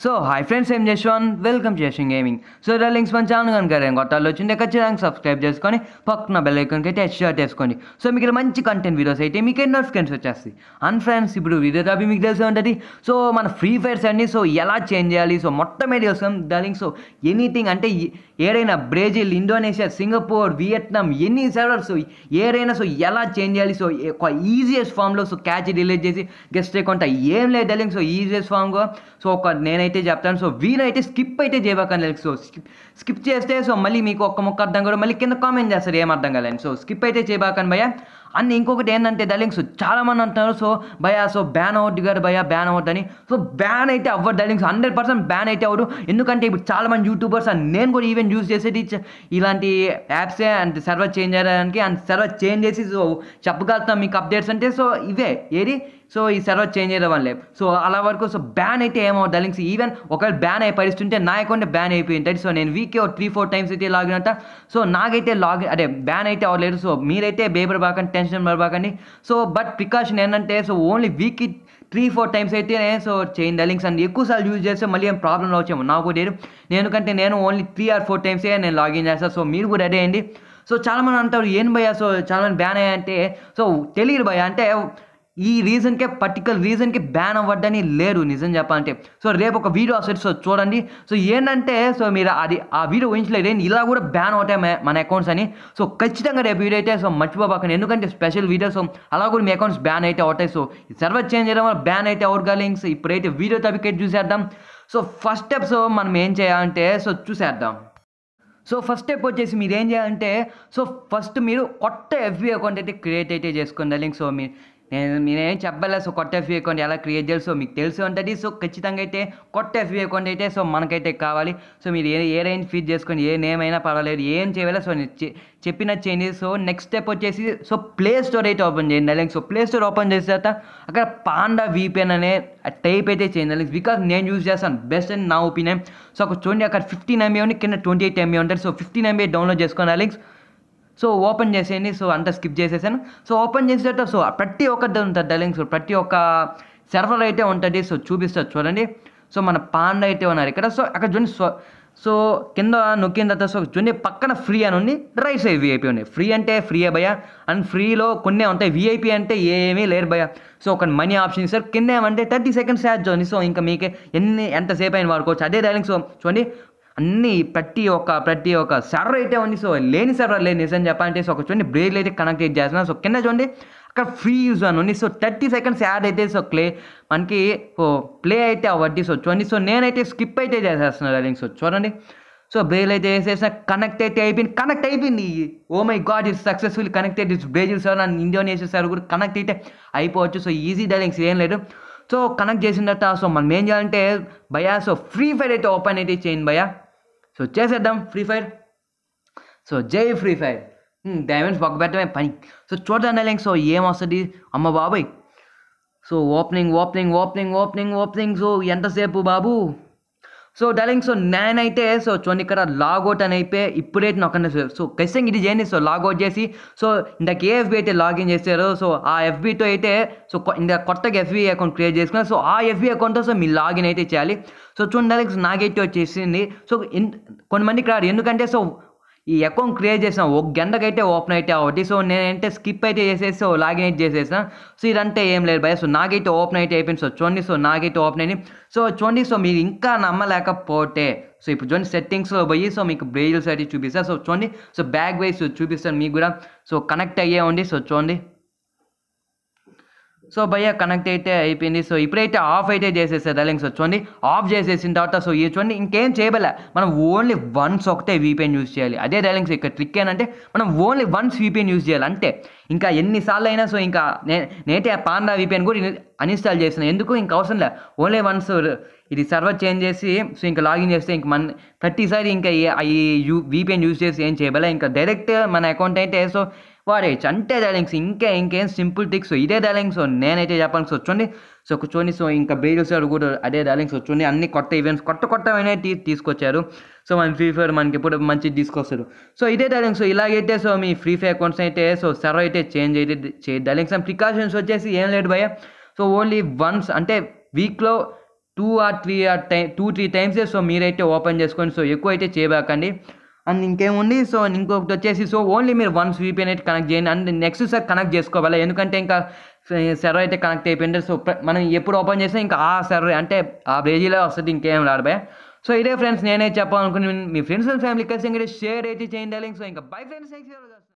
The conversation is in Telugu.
సో హాయ్ ఫ్రెండ్స్ ఏం చేసాను వెల్కమ్ చేసింగ్ గేమింగ్ సో లింక్స్ మన ఛానల్ కనుక ఏం కొత్తాలు వచ్చింటే ఖచ్చితంగా సబ్స్క్రైబ్ చేసుకొని పక్కన బెల్ ఐకాన్కి అయితే హెడ్ వేసుకోండి సో మీకు ఇలా మంచి కంటెంట్ వీడియోస్ అయితే మీకు ఎన్నో నోటిఫికేషన్స్ వచ్చేస్తాయి అండ్ ఫ్రెండ్స్ ఇప్పుడు వీడియో టాపిక్ మీకు తెలిసే ఉంటుంది సో మన ఫ్రీ ఫైర్స్ అన్ని సో ఎలా చేంజ్ చేయాలి సో మొత్తం మీద వస్తాం డార్లింగ్ సో ఎనీథింగ్ అంటే ఏ- ఏదైనా బ్రెజిల్ ఇండోనేషియా సింగపూర్ వియత్నాం ఎన్ని సర్వర్స్ ఏదైనా సో ఎలా చేంజ్ చేయాలి సో ఒక ఈజియెస్ట్ ఫామ్లో సో క్యాచ్ రిలీజ్ చేసి గెస్ట్ అకౌంట్ ఏం లేదు డార్లింగ్ సో ఈజియెస్ట్ ఫామ్గా సో ఒక నేనైతే చెప్తాను సో వీలైతే స్కిప్ అయితే చేయబోకండి సో స్కిప్ స్కిప్ చేస్తే సో మళ్ళీ మీకు ఒక్క మొక్క అర్థం కూడా మళ్ళీ కింద కామెంట్ చేస్తారు ఏం అర్థం కాలేదు సో స్కిప్ అయితే చేయబాకండి భయ అండ్ ఇంకొకటి ఏంటంటే డార్లింగ్ సో చాలా మంది అంటున్నారు సో భయ సో బ్యాన్ అవుట్ గారు భయ బ్యాన్ అవుట్ అని సో బ్యాన్ అయితే అవ్వదు డార్లింగ్ హండ్రెడ్ పర్సెంట్ బ్యాన్ అయితే అవ్వదు ఎందుకంటే ఇప్పుడు చాలా మంది యూట్యూబర్స్ అండ్ నేను కూడా ఈవెన్ యూస్ చేసేది చ- ఇలాంటి యాప్సే అండ్ సర్వర్ చేంజ్ చేయడానికి అండ్ సర్వర్ చేంజ్ చేసి సో చెప్పగలుగుతాం మీకు అప్డేట్స్ అంటే సో ఇవే ఏది సో ఈ సర్వర్ చేంజ్ చేయడం వల్లే సో అలా వరకు సో బ్యాన్ అయితే ఏమవుతుంది డార్లింగ్స్ ఈవెన్ ఒకవేళ బ్యాన్ అయి పరిస్థితుంటే నా అకౌంట్ బ్యాన్ అయిపోయి ఉంటుంది సో నేను వీక్కి ఒక త్రీ ఫోర్ టైమ్స్ అయితే లాగిన్ అంట సో నాకైతే లాగిన్ అదే బ్యాన్ అయితే అవ్వలేదు సో మీరైతే బేబర్ బాకండి టెన్షన్ పడబాకండి సో బట్ ప్రికాషన్ ఏంటంటే సో ఓన్లీ వీక్కి త్రీ ఫోర్ టైమ్స్ అయితేనే సో చేయండి డార్లింగ్స్ అండ్ ఎక్కువసార్లు యూజ్ చేస్తే మళ్ళీ ఏం ప్రాబ్లం వచ్చేమో నాకు లేదు నేను కంటే నేను ఓన్లీ త్రీ ఆర్ ఫోర్ టైమ్సే నేను లాగిన్ చేస్తాను సో మీరు కూడా రెడీ అయ్యండి సో చాలామంది అంటారు ఏం భయ్యా సో చాలామంది బ్యాన్ అయ్యాయంటే సో తెలియదు భయ్యా అంటే ఈ రీజన్కే పర్టికులర్ రీజన్కి బ్యాన్ అవ్వద్దని లేరు నిజం చెప్పాలంటే సో రేపు ఒక వీడియో వస్తుంది సో చూడండి సో ఏంటంటే సో మీరు అది ఆ వీడియో ఊహించలేదు ఏంటి ఇలా కూడా బ్యాన్ అవుతాయి మ- మన అకౌంట్స్ అని సో ఖచ్చితంగా రేపు వీడియో అయితే సో మర్చిపోబాకండి ఎందుకంటే స్పెషల్ వీడియో సో అలా కూడా మీ అకౌంట్స్ బ్యాన్ అయితే అవుతాయి సో సర్వర్ చేంజ్ చేయడం వల్ల బ్యాన్ అయితే అవుట్ లింక్స్ ఇప్పుడైతే వీడియో తప్పికెట్ చూసేద్దాం సో ఫస్ట్ స్టెప్ సో మనం ఏం చేయాలంటే సో చూసేద్దాం సో ఫస్ట్ స్టెప్ వచ్చేసి మీరు ఏం చేయాలంటే సో ఫస్ట్ మీరు కొత్త ఎఫ్బీ అకౌంట్ అయితే క్రియేట్ అయితే చేసుకోండి లింక్ సో మీ నేను నేనేం చెప్పలేదు సో కొత్త ఎఫ్బీ అకౌంట్ ఎలా క్రియేట్ చేయాలి సో మీకు తెలిసి ఉంటుంది సో ఖచ్చితంగా అయితే కొత్త ఎఫ్బీ అకౌంట్ అయితే సో మనకైతే కావాలి సో మీరు ఏ ఏ రేంజ్ ఫీడ్ చేసుకొని ఏ నేమ్ అయినా పర్వాలేదు ఏం చేయాలి సో నేను చె- చెప్పినట్టు చేయండి సో నెక్స్ట్ స్టెప్ వచ్చేసి సో ప్లే స్టోర్ అయితే ఓపెన్ చేయండి link so play store open చేసిన తర్వాత అక్కడ పాండా వీపీఎన్ అనే టైప్ అయితే చేయండి లింక్ బికాస్ నేను యూజ్ చేస్తాను బెస్ట్ అని నా ఒపీనియన్ సో అక్కడ చూడండి అక్కడ ఫిఫ్టీన్ ఎంబీ ఉంది కింద ట్వంటీ ఎయిట్ ఎంబీ ఉంటుంది సో ఫిఫ్టీన్ ఎంబీ డౌన్లోడ్ చేసుకోండి లింక్స్ సో ఓపెన్ చేసేయండి సో అంతా స్కిప్ చేసేసాను సో ఓపెన్ చేసిన తర్వాత సో ప్రతి ఒక్కటి ఉంటుంది డలింగ్ సో ప్రతి ఒక్క సర్వర్ అయితే ఉంటుంది సో చూపిస్తారు చూడండి సో మన పాండా అయితే ఉన్నారు ఇక్కడ సో అక్కడ చూడండి సో సో కింద నొక్కిన తర్వాత సో చూడండి పక్కన ఫ్రీ అని ఉంది రైట్ సైడ్ విఐపీ ఉన్నాయి ఫ్రీ అంటే ఫ్రీయే భయ అండ్ ఫ్రీలో కొన్ని ఉంటాయి విఐపీ అంటే ఏమీ లేరు భయ సో ఒక మనీ ఆప్షన్ ఇస్తారు కింద ఏమంటే థర్టీ సెకండ్స్ యాడ్ చూడండి సో ఇంకా మీకే ఎన్ని ఎంతసేపు అయిన వాడుకోవచ్చు అదే డైలింగ్ సో చూడండి అన్ని ప్రతి ఒక్క ప్రతి ఒక్క సర్వర్ అయితే ఉంది సో లేని సర్వర్ లేదు నిజం చెప్పాలంటే సో ఒక చూడండి బ్రేక్లు అయితే కనెక్ట్ చేస్తున్నాను సో కింద చూడండి అక్కడ ఫ్రీ యూజ్ అని ఉంది సో థర్టీ సెకండ్స్ యాడ్ అయితే సో క్లే మనకి ఓ ప్లే అయితే అవ్వద్ది సో చూడండి సో నేనైతే స్కిప్ అయితే చేసేస్తున్నాను లింక్ సో చూడండి సో బ్రేల్ అయితే వేసేసిన కనెక్ట్ అయితే అయిపోయింది కనెక్ట్ అయిపోయింది oh my god it's successful connected it's Brazil server and Indonesia server కూడా కనెక్ట్ అయితే అయిపోవచ్చు సో ఈజీ డైలింగ్స్ ఏం లేదు సో కనెక్ట్ చేసిన తర్వాత సో మనం ఏం చేయాలంటే భయా సో ఫ్రీ ఫైర్ అయితే ఓపెన్ అయితే చేయండి భయా సో చేసేద్దాం ఫ్రీ ఫైర్ సో జై ఫ్రీ ఫైర్ డైమండ్స్ పక్క పెట్టడమే పని సో చూడండి లింక్ సో ఏం వస్తుంది అమ్మ బాబాయ్ so opening opening opening opening opening so ఎంతసేపు బాబు సో డైలింగ్ సో నేనైతే సో చూడండి ఇక్కడ లాగౌట్ అని అయిపోయి ఇప్పుడైతే నొక్కండి సో సో ఖచ్చితంగా ఇది చేయండి సో లాగౌట్ చేసి సో ఇందాక ఏ ఎఫ్బి అయితే లాగిన్ చేశారో సో ఆ ఎఫ్బితో అయితే సో కొ- ఇందాక కొత్తగా ఎఫ్బి అకౌంట్ క్రియేట్ చేసుకున్నారు సో ఆ ఎఫ్బి అకౌంట్తో సో మీరు లాగిన్ అయితే చేయాలి సో చూడండి డైలింగ్ నాకైతే వచ్చేసింది సో ఇన్- కొంతమందికి రాదు ఎందుకంటే సో ఈ అకౌంట్ క్రియేట్ చేసిన ఒక గంటకైతే ఓపెన్ అయితే అవ్వటి సో నేనంటే స్కిప్ అయితే చేసేసి సో లాగిన్ అయితే చేసేసిన సో ఇదంటే ఏం లేదు భయ సో నాకైతే ఓపెన్ అయితే అయిపోయింది సో చూడండి సో నాకైతే ఓపెన్ అయింది సో చూడండి సో మీరు ఇంకా నమ్మలేకపోతే సో ఇప్పుడు చూడండి సెట్టింగ్స్లో పోయి సో మీకు బ్రేజిల్స్ అయితే చూపిస్తారు సో చూడండి సో బ్యాక్ వైస్ చూపిస్తాను మీకు కూడా సో కనెక్ట్ అయ్యే ఉండి సో చూడండి సో భయ్య కనెక్ట్ అయితే అయిపోయింది సో ఇప్పుడైతే ఆఫ్ అయితే చేసేసారు లింక్ సో చూడండి ఆఫ్ చేసేసిన తర్వాత సో ఇది చూడండి ఇంకేం చేయబలే మనం ఓన్లీ వన్స్ ఒకటే వీపీఎన్ యూస్ చేయాలి అదే డైలింగ్స్ ఇక్కడ ట్రిక్ ఏంటంటే మనం ఓన్లీ వన్స్ వీపీఎన్ యూస్ చేయాలి అంతే ఇంకా ఎన్నిసార్లు అయినా సో ఇంకా నే నేనైతే ఆ పాండా వీపీఎన్ కూడా అన్ఇన్స్టాల్ చేసిన ఎందుకు ఇంకా అవసరం లే ఓన్లీ వన్స్ ఇది సర్వర్ చేంజ్ చేసి సో ఇంకా లాగిన్ చేస్తే ఇంక మన ప్రతిసారి ఇంకా ఈ- ఈ యూ వీపీఎన్ యూస్ చేసి ఏం చేయబలే ఇంకా డైరెక్ట్ మన అకౌంట్ అయితే సో వాడేయచ్చు అంటే డైలింగ్స్ ఇంకా ఇంకేం సింపుల్ టిక్స్ ఇదే డైలింగ్స్ నేనైతే చెప్పాల్సి వచ్చండి సో చూడండి సో ఇంకా బ్రేజర్స్ కూడా అదే డైలింగ్స్ వచ్చండి అన్ని కొత్త ఈవెంట్స్ కొత్త కొత్తవైనా తీ తీసుకొచ్చారు సో మన ఫ్రీ ఫైర్ మనకి ఇప్పుడు మంచి తీసుకొస్తారు సో ఇదే డైలింగ్స్ సో ఇలాగైతే సో మీ ఫ్రీ ఫైర్ అకౌంట్స్ అయితే సో సర్వర్ అయితే చేంజ్ అయితే చే డైలింగ్స్ అండ్ ప్రికాషన్స్ వచ్చేసి ఏం లేదు భయ సో ఓన్లీ వన్స్ అంటే వీక్లో two or three or time two three టైమ్సే సో మీరైతే ఓపెన్ చేసుకోండి సో ఎక్కువ అయితే చేయబాకండి అండ్ ఇంకేముంది సో ఇంకొకటి వచ్చేసి సో ఓన్లీ మీరు వన్ VPN అయితే కనెక్ట్ చేయండి అండ్ నెక్స్ట్ సార్ కనెక్ట్ చేసుకోవాలి ఎందుకంటే ఇంకా సర్వర్ అయితే కనెక్ట్ అయిపోయింది సో ప్ర- మనం ఎప్పుడు ఓపెన్ చేస్తే ఇంకా ఆ సర్వర్ అంటే ఆ పేజీలో వస్తుంది ఇంకేం రాదు భయ సో ఇదే ఫ్రెండ్స్ నేనే చెప్పాలనుకుని మీ ఫ్రెండ్స్ అండ్ ఫ్యామిలీ కలిసి ఇంకా షేర్ అయితే చేయండి సో ఇంకా బై ఫ్రెండ్స్